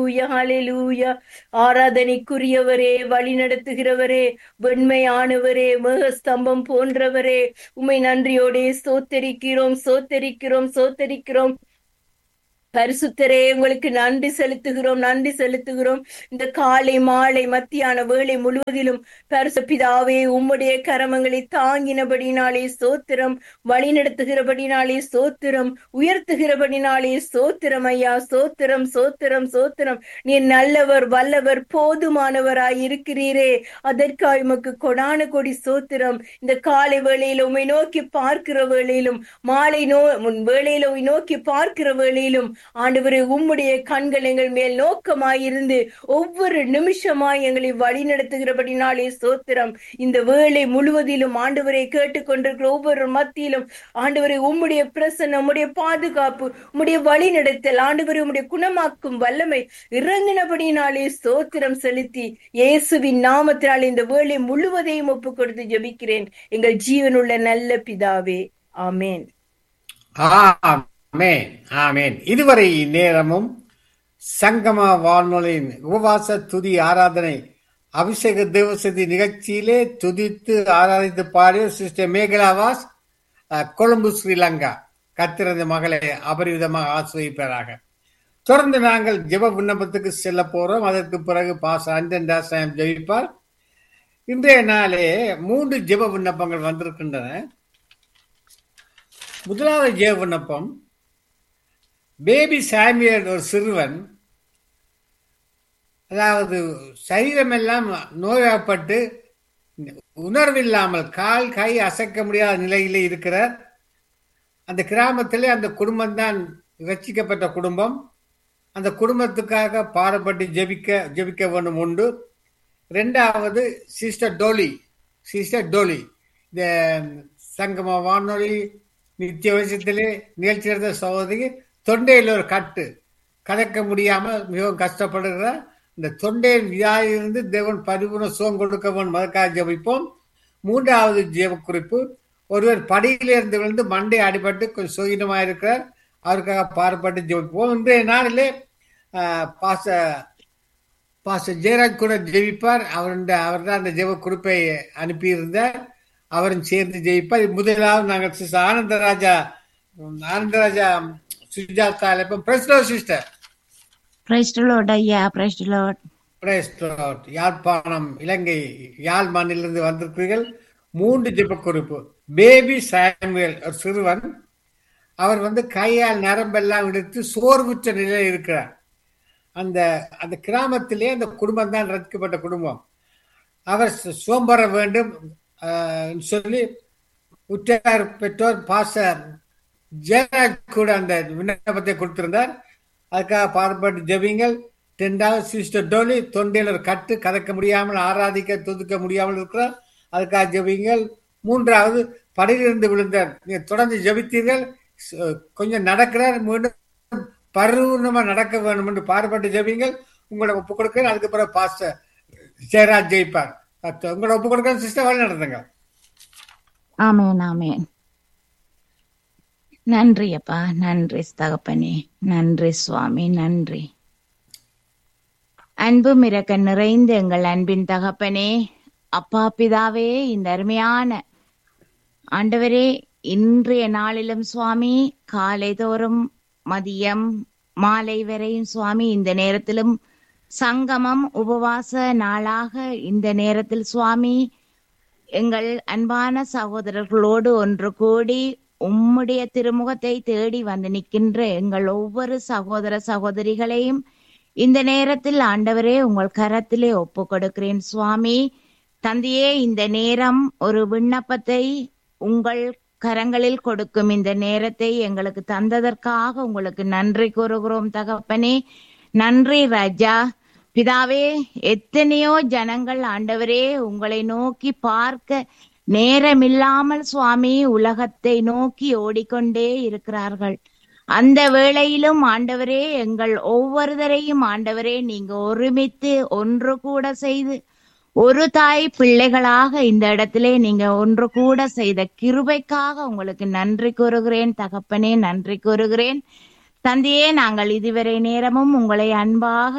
ஹalleluya ஹalleluya ஆராதனைக்குரியவரே வழி நடத்துகிறவரே வெண்மையானவரே மேகஸ்தம்பம் போன்றவரே உம்மை நன்றியோடே ஸ்தோத்தரிக்கிறோம் சோத்தரிக்கிறோம் சோத்தரிக்கிறோம் பரிசுத்தரே உங்களுக்கு நன்றி செலுத்துகிறோம் நன்றி செலுத்துகிறோம் இந்த காலை மாலை மத்தியான வேளை முழுவதிலும் பரிசு பிதாவே உம்முடைய கரமங்களை தாங்கினபடினாலே சோத்திரம் வழி நடத்துகிறபடினாலே சோத்திரம் உயர்த்துகிறபடினாலே சோத்திரம் ஐயா சோத்திரம் சோத்திரம் சோத்திரம் நீ நல்லவர் வல்லவர் போதுமானவராய் இருக்கிறீரே அதற்காக உமக்கு கொடான கொடி சோத்திரம் இந்த காலை வேளையில உம்மை நோக்கி பார்க்கிற வேளையிலும் மாலை நோ முன் வேளையில உம்மை நோக்கி பார்க்கிற வேளையிலும் ஆண்டவரே உம்முடைய கண்கள் எங்கள் மேல் நோக்கமாயிருந்து ஒவ்வொரு நிமிஷமாய் எங்களை வழி நடத்துகிறபடினாலே சோத்திரம் இந்த வேளை முழுவதிலும் ஆண்டவரை கேட்டுக்கொண்டிருக்கிற ஒவ்வொரு மத்தியிலும் ஆண்டவரை உம்முடைய பிரசன்னம் உம்முடைய பாதுகாப்பு உம்முடைய வழி நடத்தல் ஆண்டவரை உம்முடைய குணமாக்கும் வல்லமை இறங்கினபடினாலே சோத்திரம் செலுத்தி இயேசுவின் நாமத்தினால் இந்த வேளை முழுவதையும் ஒப்புக் கொடுத்து ஜெபிக்கிறேன் எங்கள் ஜீவனுள்ள நல்ல பிதாவே ஆமேன் ஆமென் ஆமென் இதுவரை நேரமும் சங்கம வானொலியின் உபவாச துதி ஆராதனை அபிஷேக தேவசதி நிகழ்ச்சியிலே துதித்து ஆராதித்து பாடிய சிஸ்டர் மேகலாவாஸ் அஹ், கொழும்பு ஸ்ரீலங்கா கத்திரந்த மகளை அபரிவிதமாக ஆசிரியப்பதாக தொடர்ந்து நாங்கள் ஜெப விண்ணப்பத்துக்கு செல்ல போறோம் அதற்கு பிறகு பாச அண்டன் தாசாயம் ஜெயிப்பார் இன்றைய நாளே மூன்று ஜெப விண்ணப்பங்கள் வந்திருக்கின்றன முதலாவது ஜெப விண்ணப்பம் பேபி சாமியல் ஒரு சிறுவன் அதாவது சரீரமெல்லாம் நோய்வாய்ப்பட்டு உணர்வில்லாமல் கால் கை அசைக்க முடியாத நிலையிலே இருக்கிறார் அந்த கிராமத்திலே அந்த குடும்பம் தான் ரட்சிக்கப்பட்ட குடும்பம் அந்த குடும்பத்துக்காக பாரப்பட்டு ஜெபிக்க ஜெபிக்க வேண்டும் உண்டு ரெண்டாவது சிஸ்டர் டோலி சிஸ்டர் டோலி இந்த சங்கம வானொலி நித்திய வயசத்திலே நிகழ்ச்சி நடந்த சகோதரி தொண்டையில் ஒரு கட்டு கதக்க முடியாமல் மிகவும் கஷ்டப்படுகிறார் இந்த தொண்டையின் வியாதியிலிருந்து தேவன் பரிபூர்ண சுகம் கொடுக்க வேண்டும் அதற்காக ஜெபிப்போம் மூன்றாவது ஜெப குறிப்பு ஒருவர் படியிலிருந்து விழுந்து மண்டை அடிபட்டு கொஞ்சம் சுகீனமாக இருக்கிறார் அவருக்காக பாடுபட்டு ஜெபிப்போம் இன்றைய நாளிலே ஆஹ், பாச பாச ஜெயராஜ் கூட ஜெபிப்பார் அவர் அவர் தான் அந்த ஜெப குறிப்பை அனுப்பியிருந்தார் அவரும் சேர்ந்து ஜெயிப்பார் முதலாவது நாங்கள் சிஸ்டர் ஆனந்தராஜா உம், ஆனந்தராஜா சுஜாதா அழைப்போம் பிரஸ்லோ சிஸ்டர் பிரைஸ்டலோட் ஐயா பிரைஸ்டலோட் பிரேஸ்லோட் யாழ்ப்பாணம் இலங்கை யாழ் மாநிலிருந்து வந்திருக்கிறீர்கள் மூன்று ஜெப குறிப்பு பேபி சாமுவேல் ஒரு சிறுவன் அவர் வந்து கையால் நரம்பெல்லாம் எடுத்து சோர்வுற்ற நிலையில் இருக்கிறார் அந்த அந்த கிராமத்திலே அந்த குடும்பம் தான் ரசிக்கப்பட்ட குடும்பம் அவர் சு- சுகம் பெற வேண்டும் ஆஹ், சொல்லி உற்றார் பெற்றோர் பாச ஜெயராஜ் கூட அந்த விண்ணப்பத்தை கொடுத்திருந்தார் அதுக்காக பாடுபட்டு ஜெபிங்கள் ரெண்டாவது சிஸ்டர் டோலி தொண்டையில் ஒரு கட்டு கதக்க முடியாமல் ஆராதிக்க துதுக்க முடியாமல் இருக்கிறார் அதுக்காக ஜெபிங்கள் மூன்றாவது படியிலிருந்து விழுந்தார் நீங்க தொடர்ந்து ஜெபித்தீர்கள் ச- கொஞ்சம் நடக்கிறார் மீண்டும் பரிபூர்ணமா நடக்க வேண்டும் என்று பாடுபட்டு ஜெபிங்கள் உங்களை ஒப்பு கொடுக்கிறேன் அதுக்கு பிறகு பாஸ்டர் ஜெயராஜ் ஜெயிப்பார் அத்த- உங்களை ஒப்பு கொடுக்கிறேன் சிஸ்டர் வழி நடத்துங்க ஆமேன் ஆமேன் நன்றி அப்பா நன்றி தகப்பனே நன்றி சுவாமி நன்றி அன்பு மிரக்க நிறைந்த எங்கள் அன்பின் தகப்பனே அப்பா பிதாவே இந்த அருமையான ஆண்டவரே இன்றைய நாளிலும் சுவாமி காலை தோறும் மதியம் மாலை வரையும் சுவாமி இந்த நேரத்திலும் சங்கமம் உபவாச நாளாக இந்த நேரத்தில் சுவாமி எங்கள் அன்பான சகோதரர்களோடு ஒன்று கூடி உம்முடைய திருமுகத்தை தேடி வந்து நிற்கின்ற எங்கள் ஒவ்வொரு சகோதர சகோதரிகளையும் இந்த நேரத்தில் ஆண்டவரே உங்கள் கரத்திலே ஒப்பு கொடுக்கிறேன் சுவாமி தந்தையே இந்த நேரம் ஒரு விண்ணப்பத்தை உங்கள் கரங்களில் கொடுக்கும் இந்த நேரத்தை எங்களுக்கு தந்ததற்காக உங்களுக்கு நன்றி கூறுகிறோம் தகப்பனே நன்றி ராஜா பிதாவே எத்தனையோ ஜனங்கள் ஆண்டவரே உங்களை நோக்கி பார்க்க நேரமில்லாமல் சுவாமி உலகத்தை நோக்கி ஓடிக்கொண்டே இருக்கிறார்கள் அந்த வேளையிலும் ஆண்டவரே எங்கள் ஒவ்வொருவரையும் ஆண்டவரே நீங்க ஒருமித்து ஒன்று கூட செய்து ஒரு தாய் பிள்ளைகளாக இந்த இடத்திலே நீங்க ஒன்று கூட செய்த கிருபைக்காக உங்களுக்கு நன்றி கூறுகிறேன் தகப்பனே நன்றி கூறுகிறேன் தந்தையே நாங்கள் இதுவரை நேரமும் உங்களை அன்பாக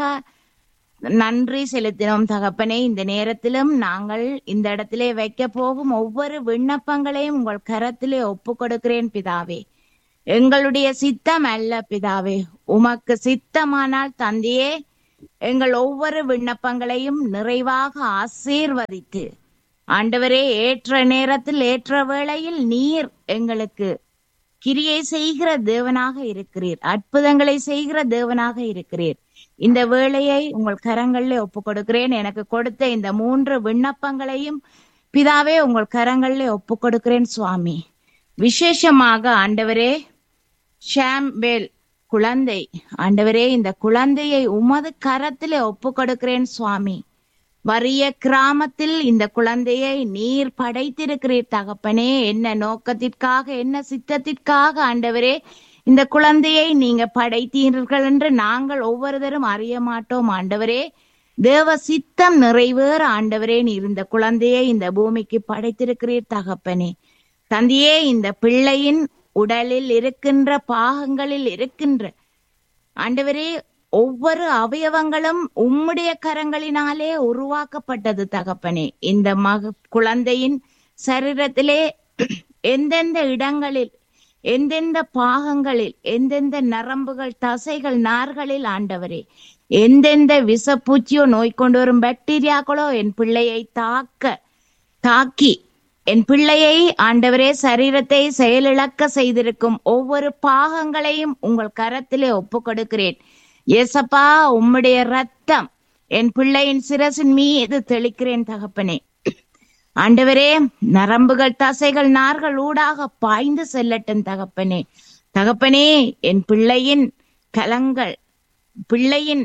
நன்றி செலுத்தினோம் தகப்பனே இந்த நேரத்திலும் நாங்கள் இந்த இடத்திலே வைக்க போகும் ஒவ்வொரு விண்ணப்பங்களையும் உங்கள் கரத்திலே ஒப்பு கொடுக்கிறேன் பிதாவே எங்களுடைய சித்தம் அல்ல பிதாவே உமக்கு சித்தமானால் தந்தையே எங்கள் ஒவ்வொரு விண்ணப்பங்களையும் நிறைவாக ஆசீர்வதித்து ஆண்டவரே ஏற்ற நேரத்தில் ஏற்ற வேளையில் நீர் எங்களுக்கு கிரியை செய்கிற தேவனாக இருக்கிறீர் அற்புதங்களை செய்கிற தேவனாக இருக்கிறீர் இந்த வேளையை உங்கள் கரங்களிலே ஒப்பு கொடுக்கிறேன் எனக்கு கொடுத்த இந்த மூன்று விண்ணப்பங்களையும் பிதாவே உங்கள் கரங்களிலே ஒப்பு கொடுக்கிறேன் சுவாமி விசேஷமாக ஆண்டவரே ஷாம்பேல் குழந்தை ஆண்டவரே இந்த குழந்தையை உமது கரத்திலே ஒப்பு கொடுக்கிறேன் சுவாமி வறிய கிராமத்தில் இந்த குழந்தையை நீர் படைத்திருக்கிறீர் தகப்பனே என்ன நோக்கத்திற்காக என்ன சித்தத்திற்காக ஆண்டவரே இந்த குழந்தையை நீங்க படைத்தீர்கள் என்று நாங்கள் ஒவ்வொருத்தரும் அறிய மாட்டோம் ஆண்டவரே தேவ சித்தம் நிறைவேற ஆண்டவரே நீர் இந்த குழந்தையை இந்த பூமிக்கு படைத்திருக்கிறீர் தகப்பனே தந்தையே இந்த பிள்ளையின் உடலில் இருக்கின்ற பாகங்களில் இருக்கின்ற ஆண்டவரே ஒவ்வொரு அவயவங்களும் உம்முடைய கரங்களினாலே உருவாக்கப்பட்டது தகப்பனே இந்த மக குழந்தையின் சரீரத்திலே எந்தெந்த இடங்களில் எந்தெந்த பாகங்களில் எந்தெந்த நரம்புகள் தசைகள் நார்களில் ஆண்டவரே எந்தெந்த விஷப்பூச்சியோ நோய் கொண்டு வரும் பாக்டீரியாக்களோ என் பிள்ளையை தாக்க தாக்கி என் பிள்ளையை ஆண்டவரே சரீரத்தை செயலிழக்க செய்திருக்கும் ஒவ்வொரு பாகங்களையும் உங்கள் கரத்திலே ஒப்பு கொடுக்கிறேன் ஏசப்பா உம்முடைய ரத்தம் என் பிள்ளையின் சிரசின் மீது தெளிக்கிறேன் தகப்பனே ஆண்டவரே நரம்புகள் தசைகள் நார்கள் ஊடாக பாய்ந்து செல்லட்டும் தகப்பனே தகப்பனே என் பிள்ளையின் கலங்கள் பிள்ளையின்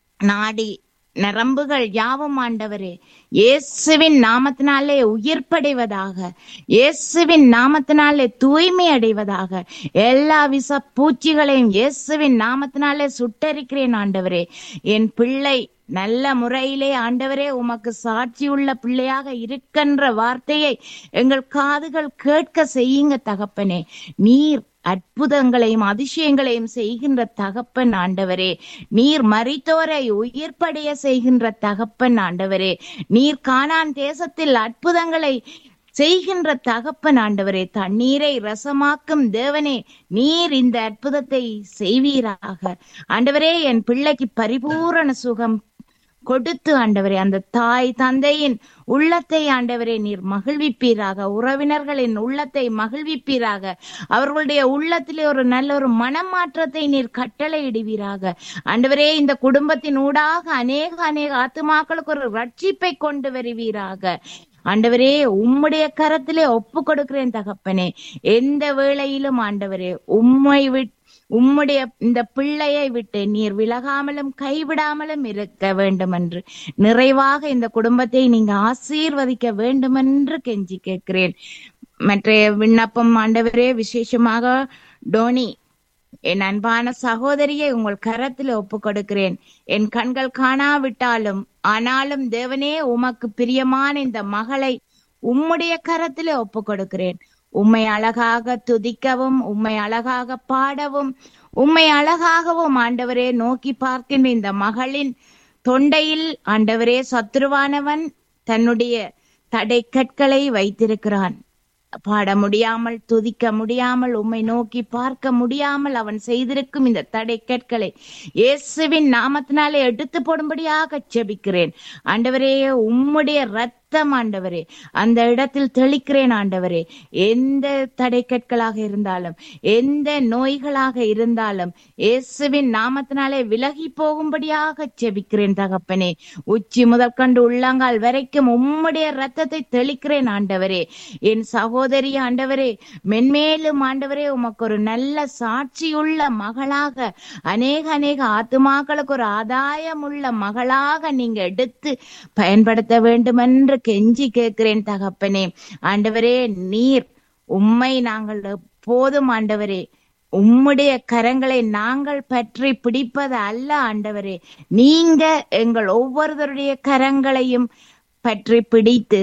நாடி நரம்புகள் யாவும் ஆண்டவரே இயேசுவின் நாமத்தினாலே உயிர்ப்படைவதாக இயேசுவின் நாமத்தினாலே தூய்மை அடைவதாக எல்லா விச பூச்சிகளையும் இயேசுவின் நாமத்தினாலே சுட்டரிக்கிறேன் ஆண்டவரே என் பிள்ளை நல்ல முறையிலே ஆண்டவரே உமக்கு சாட்சியுள்ள பிள்ளையாக இருக்கின்ற வார்த்தையை எங்கள் காதுகள் கேட்க செய்யுங்க தகப்பனே நீர் அற்புதங்களையும் அதிசயங்களையும் செய்கின்ற தகப்பன் ஆண்டவரே நீர் மரித்தோரை உயிர்ப்படைய செய்கின்ற தகப்பன் ஆண்டவரே நீர் காணான் தேசத்தில் அற்புதங்களை செய்கின்ற தகப்பன் ஆண்டவரே தண்ணீரை ரசமாக்கும் தேவனே நீர் இந்த அற்புதத்தை செய்வீராக ஆண்டவரே என் பிள்ளைக்கு பரிபூரண சுகம் கொடுத்து ஆண்டவரே அந்த தாய் தந்தையின் உள்ளத்தை ஆண்டவரே நீர் மகிழ்விப்பீராக உறவினர்களின் உள்ளத்தை மகிழ்விப்பீராக அவர்களுடைய உள்ளத்திலே ஒரு நல்ல ஒரு மனமாற்றத்தை நீர் கட்டளை இடுவீராக ஆண்டவரே இந்த குடும்பத்தின் ஊடாக அநேக அநேக ஆத்துமாக்களுக்கு ஒரு ரட்சிப்பை கொண்டு வருவீராக ஆண்டவரே உம்முடைய கரத்திலே ஒப்பு கொடுக்கிறேன் தகப்பனே எந்த வேளையிலும் ஆண்டவரே உம்மை விட் உம்முடைய இந்த பிள்ளையை விட்டு நீர் விலகாமலும் கைவிடாமலும் இருக்க வேண்டும் என்று நிறைவாக இந்த குடும்பத்தை நீங்க ஆசீர்வதிக்க வேண்டும் என்று கெஞ்சி கேட்கிறேன் மற்ற விண்ணப்பம் ஆண்டவரே விசேஷமாக டோனி என் அன்பான சகோதரியை உங்கள் கரத்தில் ஒப்பு கொடுக்கிறேன் என் கண்கள் காணாவிட்டாலும் ஆனாலும் தேவனே உமக்கு பிரியமான இந்த மகளை உம்முடைய கரத்திலே ஒப்பு கொடுக்கிறேன் உம்மை அழகாக துதிக்கவும் உம்மை அழகாக பாடவும் உம்மை அழகாகவும் ஆண்டவரே நோக்கி பார்க்கின்ற இந்த மகளின் தொண்டையில் ஆண்டவரே சத்துருவானவன் தன்னுடைய தடை கற்களை வைத்திருக்கிறான் பாட முடியாமல் துதிக்க முடியாமல் உம்மை நோக்கி பார்க்க முடியாமல் அவன் செய்திருக்கும் இந்த தடை கற்களை இயேசுவின் நாமத்தினாலே எடுத்து போடும்படியாக ஜெபிக்கிறேன் ஆண்டவரே உம்முடைய ரத்தம் ஆண்டவரே அந்த இடத்தில் தெளிக்கிறேன் ஆண்டவரே எந்த தடை கற்களாக இருந்தாலும் எந்த நோய்களாக இருந்தாலும் இயேசுவின் நாமத்தினாலே விலகி போகும்படியாக ஜெபிக்கிறேன் தகப்பனே உச்சி முதற்கண்டு உள்ளங்கால் வரைக்கும் உம்முடைய ரத்தத்தை தெளிக்கிறேன் ஆண்டவரே என் சகோதரி ஆண்டவரே மென்மேலும் ஆண்டவரே உமக்கு ஒரு நல்ல சாட்சியுள்ள மகளாக அநேக அநேக ஆத்துமாக்களுக்கு ஒரு ஆதாயம் உள்ள மகளாக நீங்க எடுத்து பயன்படுத்த வேண்டும் என்று கெஞ்சி கேட்கிறேன் தகப்பனே ஆண்டவரே நீர் உம்மை நாங்கள் போதும் ஆண்டவரே உம்முடைய கரங்களை நாங்கள் பற்றி பிடிப்பது அல்ல ஆண்டவரே நீங்க எங்கள் ஒவ்வொருவருடைய கரங்களையும் பற்றி பிடித்து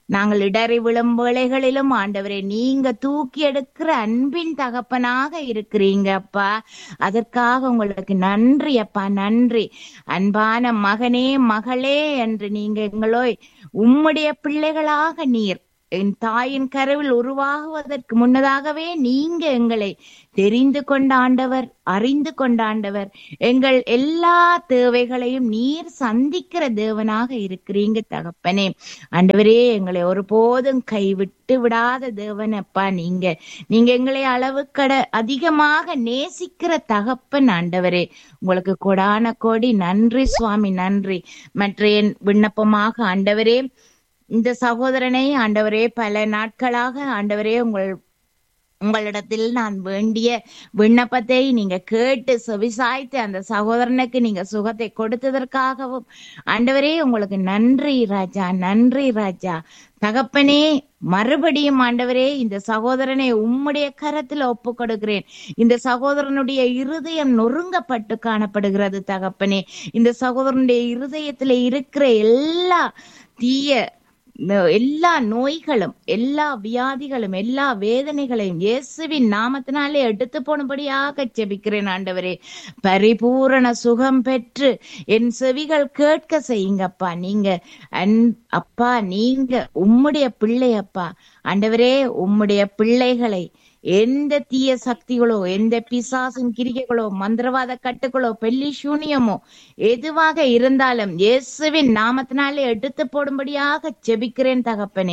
நாங்கள் இடறி விழும் வேளைகளிலும் ஆண்டவரே நீங்க தூக்கி எடுக்கிற அன்பின் தகப்பனாக இருக்கிறீங்க அப்பா அதற்காக உங்களுக்கு நன்றி அப்பா நன்றி அன்பான மகனே மகளே என்று நீங்க எங்களோ உம்முடைய பிள்ளைகளாக நீர் என் தாயின் கருவில் உருவாகுவதற்கு முன்னதாகவே நீங்க எங்களை தெரிந்து கொண்டாண்டவர் அறிந்து கொண்டாண்டவர் எங்கள் எல்லா தேவைகளையும் நீர் சந்திக்கிற தேவனாக இருக்கிறீங்க தகப்பனே ஆண்டவரே எங்களை ஒருபோதும் கைவிட்டு விடாத தேவன் அப்பா நீங்க நீங்க எங்களை அளவுக்கட அதிகமாக நேசிக்கிற தகப்பன் ஆண்டவரே உங்களுக்கு கொடான கோடி நன்றி சுவாமி நன்றி மற்ற என் விண்ணப்பமாக ஆண்டவரே இந்த சகோதரனை ஆண்டவரே பல நாட்களாக ஆண்டவரே உங்கள் உங்களிடத்தில் நான் வேண்டிய விண்ணப்பத்தை நீங்க கேட்டு செவிசாய்த்து அந்த சகோதரனுக்கு நீங்க சுகத்தை கொடுத்ததற்காகவும் ஆண்டவரே உங்களுக்கு நன்றி ராஜா நன்றி ராஜா தகப்பனே மறுபடியும் ஆண்டவரே இந்த சகோதரனை உம்முடைய கரத்துல ஒப்பு கொடுக்கிறேன் இந்த சகோதரனுடைய இருதயம் நொறுங்கப்பட்டு காணப்படுகிறது தகப்பனே இந்த சகோதரனுடைய இருதயத்துல இருக்கிற எல்லா தீய எல்லா நோய்களும் எல்லா வியாதிகளும் எல்லா வேதனைகளையும் இயேசுவின் நாமத்தினாலே எடுத்து போனபடியாக செபிக்கிறேன் ஆண்டவரே பரிபூரண சுகம் பெற்று என் செவிகள் கேட்க செய்யுங்கப்பா நீங்க அன் அப்பா நீங்க உம்முடைய பிள்ளை அப்பா ஆண்டவரே உம்முடைய பிள்ளைகளை எந்த தீய சக்திகளோ எந்த பிசாசின் கிரிகைகளோ மந்திரவாத கட்டுகளோ பெல்லி சூனியமோ எதுவாக இருந்தாலும் இயேசுவின் நாமத்தினாலே எடுத்து போடும்படியாக செபிக்கிறேன் தகப்பனே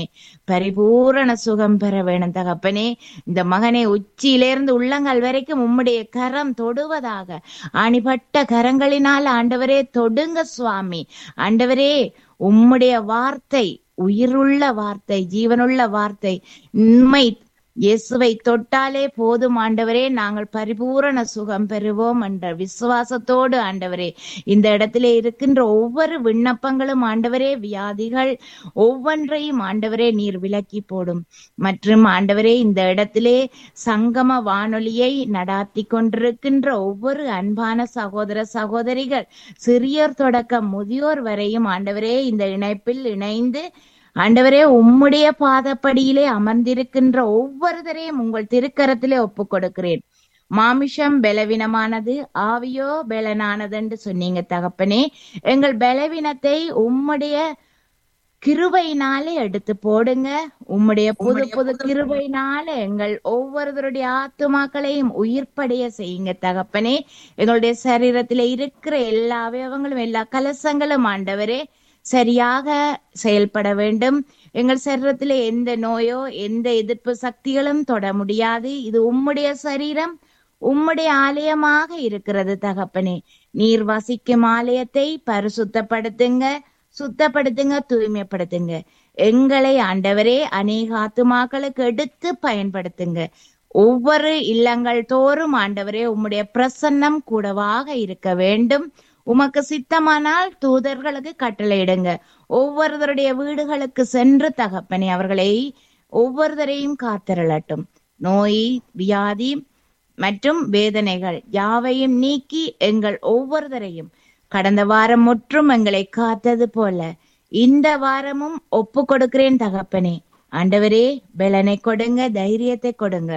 பரிபூரண சுகம் பெற வேணும் தகப்பனே இந்த மகனை உச்சியிலிருந்து உள்ளங்கால் வரைக்கும் உம்முடைய கரம் தொடுவதாக ஆணிப்பட்ட கரங்களினால் ஆண்டவரே தொடுங்க சுவாமி ஆண்டவரே உம்முடைய வார்த்தை உயிருள்ள வார்த்தை ஜீவனுள்ள வார்த்தை உண்மை இயேசுவை தொட்டாலே போதும் ஆண்டவரே நாங்கள் பரிபூரண சுகம் பெறுவோம் என்ற விசுவாசத்தோடு ஆண்டவரே இந்த இடத்திலே இருக்கின்ற ஒவ்வொரு விண்ணப்பங்களும் ஆண்டவரே வியாதிகள் ஒவ்வொன்றையும் ஆண்டவரே நீர் விலக்கி போடும் மற்றும் ஆண்டவரே இந்த இடத்திலே சங்கம வானொலியை நடாத்தி கொண்டிருக்கின்ற ஒவ்வொரு அன்பான சகோதர சகோதரிகள் சிறியோர் தொடக்கம் முதியோர் வரையும் ஆண்டவரே இந்த இணைப்பில் இணைந்து ஆண்டவரே உம்முடைய பாதப்படியிலே அமர்ந்திருக்கின்ற ஒவ்வொருத்தரையும் உங்கள் திருக்கரத்திலே ஒப்புக் கொடுக்கிறேன் மாமிஷம் பலவீனமானது ஆவியோ பலனானது என்று சொன்னீங்க தகப்பனே எங்கள் பலவீனத்தை உம்முடைய கிருபையினாலே எடுத்து போடுங்க உம்முடைய புது புது கிருபையினால எங்கள் ஒவ்வொருவருடைய ஆத்துமாக்களையும் உயிர்ப்படைய செய்யுங்க தகப்பனே எங்களுடைய சரீரத்திலே இருக்கிற எல்லா அவயவங்களும் எல்லா கலசங்களும் ஆண்டவரே சரியாக செயல்பட வேண்டும் எங்கள் சரீரத்திலே எந்த நோயோ எந்த எதிர்ப்பு சக்திகளும் தொட முடியாது இது உம்முடைய சரீரம் உம்முடைய ஆலயமாக இருக்கிறது தகப்பனே நீர் வசிக்கும் ஆலயத்தை பரிசுத்தப்படுத்துங்க சுத்தப்படுத்துங்க தூய்மைப்படுத்துங்க எங்களை ஆண்டவரே அநேக ஆத்துமாக்களுக்கு எடுத்து பயன்படுத்துங்க ஒவ்வொரு இல்லங்கள் தோறும் ஆண்டவரே உம்முடைய பிரசன்னம் கூடவாக இருக்க வேண்டும் உமக்கு சித்தமானால் தூதர்களுக்கு கட்டளையிடுங்க ஒவ்வொருவருடைய வீடுகளுக்கு சென்று தகப்பனே அவர்களை ஒவ்வொருவரையும் காத்திரளட்டும் நோய் வியாதி மற்றும் வேதனைகள் யாவையும் நீக்கி எங்கள் ஒவ்வொருவரையும் கடந்த வாரம் முற்றும் எங்களை காத்தது போல இந்த வாரமும் ஒப்பு கொடுக்கிறேன் தகப்பனே ஆண்டவரே பலனை கொடுங்க தைரியத்தை கொடுங்க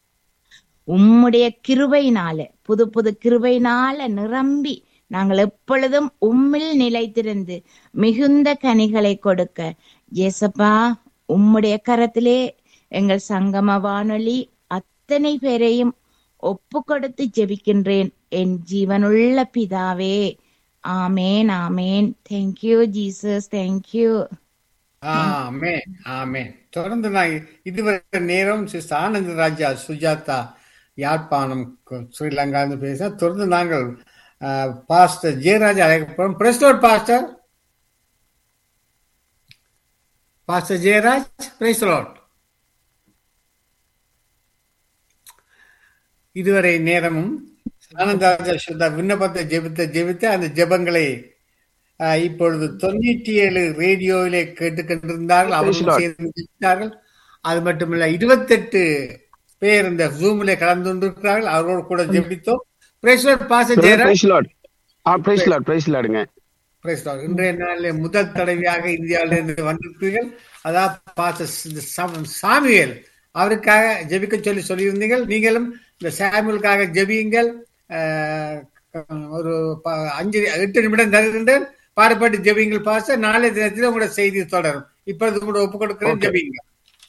உம்முடைய கிருபையினால புது புது கிருபையினால நிரம்பி நாங்கள் எப்பொழுதும் உம்மில் நிலைத்திருந்து மிகுந்த கனிகளை கொடுக்க ஏசப்பா உம்முடைய கரத்திலே எங்கள் சங்கம வானொலி அத்தனை பேரையும் ஒப்பு கொடுத்து ஜெபிக்கின்றேன் என் ஜீவனுள்ள பிதாவே amen amen thank you Jesus thank you amen amen தொடர்ந்து நான் இதுவரை நேரம் சிஸ்டர் ஆனந்த ராஜா சுஜாதா யாழ்ப்பாணம் ஸ்ரீலங்கா பேச தொடர்ந்து நாங்கள் பாஸ்டர் ஜெயராஜ் அழைக்கப்படும் praise Lord pastor pastor Jeyaraj praise Lord இதுவரை நேரமும் ஆனந்தாஜ சுத்தா விண்ணப்பத்தை ஜெபித்த ஜெபித்த அந்த ஜெபங்களை இப்பொழுது தொண்ணூற்றி ஏழு ரேடியோவிலே கேட்டுக்கொண்டிருந்தார்கள் அவர்கள் சேர்ந்து ஜெபித்தார்கள் அது மட்டுமல்ல இருபத்தெட்டு பேர் இந்த ஜூமிலே கலந்து கொண்டிருக்கிறார்கள் அவரோடு கூட ஜெபித்தோம் praise Lord pastor Jeyaraj praise Lord ah praise Lord praise லார்டுங்க Praise the Lord. இன்றைய நாளில் முதல் தடவையாக இந்தியாவிலிருந்து வந்திருப்பீர்கள் அதாவது பாச சாமியல் அவருக்காக ஜெபிக்க சொல்லி சொல்லியிருந்தீர்கள் நீங்களும் இந்த சாமியலுக்காக ஜெபியுங்கள் அஹ், ஒரு ப- அஞ்சு எட்டு நிமிடம் தருகின்றேன் பாடுபட்டு ஜெபியுங்கள் பாச நாளை தினத்தில் உங்களோட செய்தி தொடரும் இப்பொழுது கூட ஒப்பு கொடுக்கிறேன் Okay. ஜெபியுங்க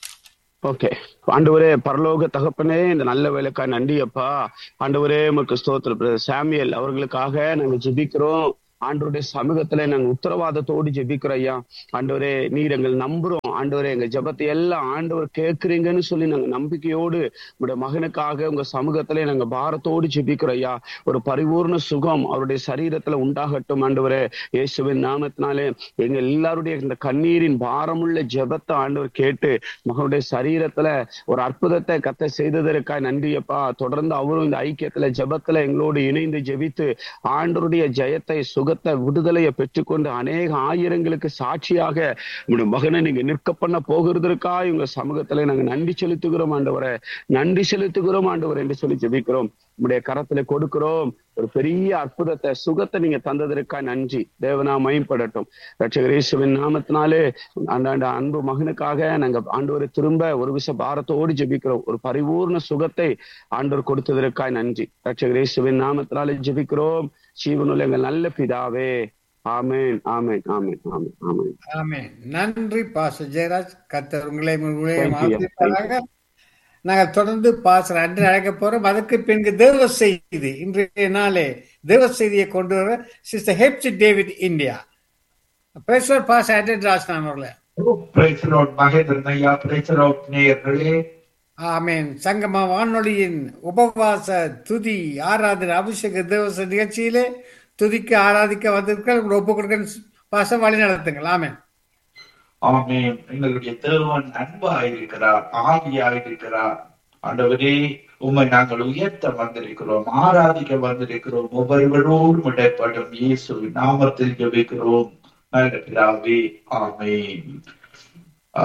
ஓகே ஆண்டவரே பரலோக தகப்பனே இந்த நல்ல வேலைக்காக நன்றி அப்பா ஆண்டவரே உமக்கு ஸ்தோத்திரம் பிரதர் சாமியல் அவர்களுக்காக நாங்க ஜெபிக்கிறோம் ஆண்டவருடைய சமூகத்துல நாங்க உத்தரவாதத்தோடு ஜெபிக்கிறோம் ஐயா ஆண்டவரே நீர் எங்கள் நம்புறோம் ஆண்டவரே எங்க ஜெபத்தை எல்லாம் ஆண்டவர் கேட்கிறீங்கன்னு சொல்லி நாங்க நம்பிக்கையோடு உங்களுடைய மகனுக்காக உங்க சமூகத்துல நாங்க பாரத்தோடு ஜெபிக்கிறோம் ஐயா ஒரு பரிபூர்ண சுகம் அவருடைய சரீரத்துல உண்டாகட்டும் ஆண்டவரே இயேசுவின் நாமத்தினாலே எங்க எல்லாருடைய இந்த கண்ணீரின் பாரமுள்ள ஜெபத்தை ஆண்டவர் கேட்டு மகனுடைய சரீரத்துல ஒரு அற்புதத்தை கத்த செய்ததற்காக நன்றி அப்பா தொடர்ந்து அவரும் இந்த ஐக்கியத்துல ஜெபத்துல எங்களோடு இணைந்து ஜெபித்து ஆண்டவருடைய ஜெயத்தை சுகத்தை விடுதலையை பெற்றுக்கொண்டு அநேக ஆயிரங்களுக்கு சாட்சியாக உங்களுடைய மகனை நீங்க நிற்க பண்ண போகிறதற்காக உங்க சமூகத்துல நாங்க நன்றி செலுத்துகிறோம் ஆண்டவரை நன்றி செலுத்துகிறோம் ஆண்டவர் என்று சொல்லி ஜெபிக்கிறோம் உங்களுடைய கரத்துல கொடுக்கிறோம் ஒரு பெரிய அற்புதத்தை சுகத்தை நீங்க தந்ததற்காக நன்றி தேவனா மயம்படட்டும் ரட்சகர் இயேசுவின் நாமத்தினாலே அந்தாண்ட அன்பு மகனுக்காக நாங்க ஆண்டவரை திரும்ப ஒரு விஷ பாரத்தோடு ஜெபிக்கிறோம் ஒரு பரிபூர்ண சுகத்தை ஆண்டவர் கொடுத்ததற்காக நன்றி ரட்சகர் இயேசுவின் நாமத்தினாலே ஜெபிக்கிறோம் ஜீவனுள்ள எங்கள் நல்ல பிதாவே ஆமென் ஆமென் ஆமென் ஆமென் ஆமென் ஆமென் நன்றி பாச ஜெயராஜ் கத்தர் உங்களை உங்களையும் Thank you. ஆசீர்வதிப்பாராக. நாங்கள் தொடர்ந்து பாசர் அன்று அழைக்க போறோம் அதற்கு பின்பு தேவ செய்தி இன்றைய நாளே தேவ செய்தியை கொண்டு வர சிஸ்டர் ஹெப்சி டேவிட் இந்தியா பேசுவார் பாச அட்டன் ராஜ்நாம் அவர்களே பிரைஸ் லார்ட் மகேந்திரன் ஐயா பிரைஸ் லார்ட் நேயர்களே ஆமென் சங்கம வானொலியின் உபவாச துதி ஆராதனை அபிஷேக தேவச நிகழ்ச்சியிலே துதிக்க ஆராதிக்க வந்திருக்க ஒப்பு கொடுக்க பாச வழி நடத்துங்கள் ஆமென் ஆமென் எங்களுடைய தேவன் அன்பாயிருக்கிறார் ஆவியாயிருக்கிறார் ஆண்டவரே உம்மை நாங்கள் உயர்த்த வந்திருக்கிறோம் ஆராதிக்க வந்திருக்கிறோம் ஒவ்வொருவரோடும் இடைப்படும் இயேசு நாமத்தில் ஜெபிக்கிறோம் நல்ல பிதாவே ஆமென்